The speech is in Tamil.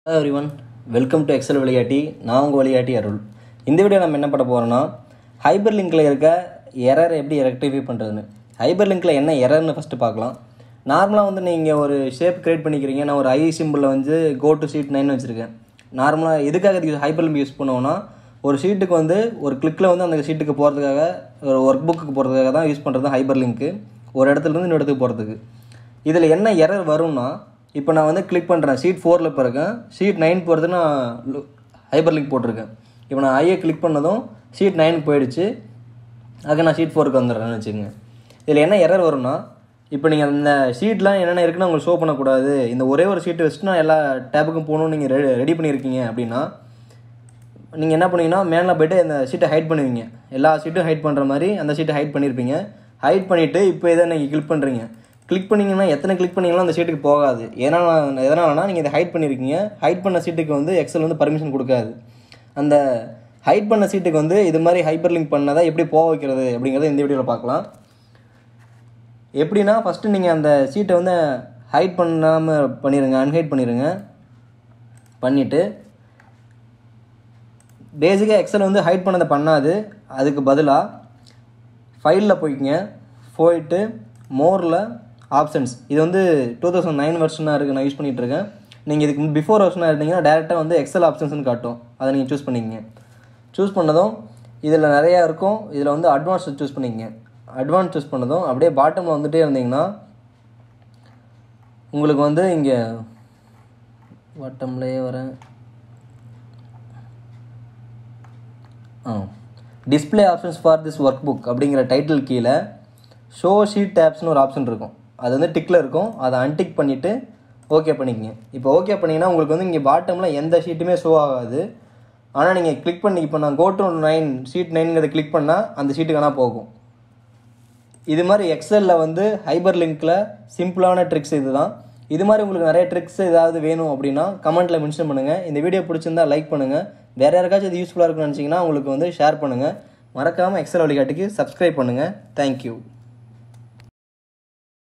every everyone welcome to excel விளையாட்டி நான் உங்கள் விளையாட்டி அருள் இந்த வீடியோ நம்ம என்ன பண்ண போகிறோம்னா ஹைபர் லிங்க்கில் இருக்க எரர் எப்படி ரெக்டிஃபை பண்ணுறதுன்னு ஹைபர் லிங்க்கில் என்ன எரர்னு ஃபஸ்ட்டு பார்க்கலாம் நார்மலாக வந்து நீங்கள் ஒரு ஷேப் கிரியேட் பண்ணிக்கிறீங்க நான் ஒரு ஐ சிம்பிளில் வந்து கோ டு ஷீட் நைன் வச்சுருக்கேன் நார்மலாக எதுக்காக இது ஹைபர் லிங்க் யூஸ் பண்ணுவோம்னா ஒரு ஷீட்டுக்கு வந்து ஒரு கிளிக்கில் வந்து அந்த ஷீட்டுக்கு போகிறதுக்காக ஒரு ஒர்க் புக்கு போகிறதுக்காக தான் யூஸ் பண்ணுறது ஹைபர் லிங்க்கு ஒரு இடத்துலேருந்து இன்னொரு இடத்துக்கு போகிறதுக்கு இதில் என்ன எரர் வரும்னா இப்போ நான் வந்து கிளிக் பண்ணுறேன் ஷீட் ஃபோரில் இப்போ இருக்கேன் ஷீட் நைன் போகிறது நான் ஹைபர் லிங்க் போட்டிருக்கேன் இப்போ நான் ஐயை கிளிக் பண்ணதும் ஷீட் நைன் போயிடுச்சு அதுக்கு நான் ஷீட் ஃபோருக்கு வந்துடுறேன்னு வச்சுக்கோங்க இதில் என்ன எரர் வரும்னா இப்போ நீங்கள் அந்த ஷீட்லாம் என்னென்ன இருக்குன்னு உங்களுக்கு ஷோ பண்ணக்கூடாது இந்த ஒரே ஒரு ஷீட் வச்சுட்டு நான் எல்லா டேப்புக்கும் போகணும்னு நீங்கள் ரெடி ரெடி பண்ணியிருக்கீங்க அப்படின்னா நீங்கள் என்ன பண்ணுவீங்கன்னா மேலே போய்ட்டு அந்த ஷீட்டை ஹைட் பண்ணுவீங்க எல்லா ஷீட்டும் ஹைட் பண்ணுற மாதிரி அந்த ஷீட்டை ஹைட் பண்ணியிருப்பீங்க ஹைட் பண்ணிவிட்டு இப்போ இதை நீங்கள் கிளிக் பண்ணுறீங்க கிளிக் பண்ணிங்கன்னா எத்தனை கிளிக் பண்ணீங்களும் அந்த ஷீட்டுக்கு போகாது ஏன்னா எதனாலனா நீங்கள் இதை ஹைட் பண்ணியிருக்கீங்க ஹைட் பண்ண ஷீட்டுக்கு வந்து எக்ஸல் வந்து பர்மிஷன் கொடுக்காது அந்த ஹைட் பண்ண சீட்டுக்கு வந்து இது மாதிரி ஹைப்பர் லிங்க் பண்ணதை எப்படி போக வைக்கிறது அப்படிங்கிறத இந்த வீடியோவில் பார்க்கலாம் எப்படின்னா ஃபஸ்ட்டு நீங்கள் அந்த சீட்டை வந்து ஹைட் பண்ணாமல் பண்ணிடுங்க அன்ஹைட் பண்ணிடுங்க பண்ணிவிட்டு பேசிக்காக எக்ஸல் வந்து ஹைட் பண்ணதை பண்ணாது அதுக்கு பதிலாக ஃபைலில் போய்க்குங்க போயிட்டு மோரில் ஆப்ஷன்ஸ் இது வந்து டூ தௌசண்ட் நைன் வெர்ஷனாக இருக்குது நான் யூஸ் பண்ணிகிட்ருக்கேன் நீங்கள் இதுக்கு பிஃபோர் வெர்ஷனாக இருந்தீங்கன்னா டேரெக்டாக வந்து எக்ஸல் ஆப்ஷன்ஸ்னு காட்டும் அதை நீங்கள் சூஸ் பண்ணிக்கங்க சூஸ் பண்ணதும் இதில் நிறையா இருக்கும் இதில் வந்து அட்வான்ஸ் சூஸ் பண்ணிக்கங்க அட்வான்ஸ் சூஸ் பண்ணதும் அப்படியே பாட்டமில் வந்துட்டே இருந்தீங்கன்னா உங்களுக்கு வந்து இங்கே பாட்டம்லேயே வரேன் ஆ display options for this workbook அப்படிங்கிற டைட்டில் கீழே ஷோ ஷீட் டேப்ஸ்னு ஒரு ஆப்ஷன் இருக்கும் அது வந்து டிக்கில் இருக்கும் அதை அன்டிக் பண்ணிவிட்டு ஓகே பண்ணிக்கங்க இப்போ ஓகே பண்ணிங்கன்னா உங்களுக்கு வந்து இங்கே பாட்டமில் எந்த ஷீட்டுமே ஷோ ஆகாது ஆனால் நீங்கள் கிளிக் பண்ணி இப்போ நான் கோ டு நைன் ஷீட் நைன்ங்கிறத கிளிக் பண்ணால் அந்த ஷீட்டுக்கான போகும் இது மாதிரி எக்ஸலில் வந்து ஹைபர் லிங்க்கில் சிம்பிளான ட்ரிக்ஸ் இது தான் இது மாதிரி உங்களுக்கு நிறைய ட்ரிக்ஸ் ஏதாவது வேணும் அப்படின்னா கமெண்ட்டில் மென்ஷன் பண்ணுங்கள் இந்த வீடியோ பிடிச்சிருந்தா லைக் பண்ணுங்கள் வேறு யாருக்காச்சும் இது யூஸ்ஃபுல்லாக இருக்குன்னு நினச்சிங்கன்னா உங்களுக்கு வந்து ஷேர் பண்ணுங்கள் மறக்காமல் எக்ஸல் வழிகாட்டுக்கு சப்ஸ்கிரைப் பண்ணுங்கள் தேங்க்யூ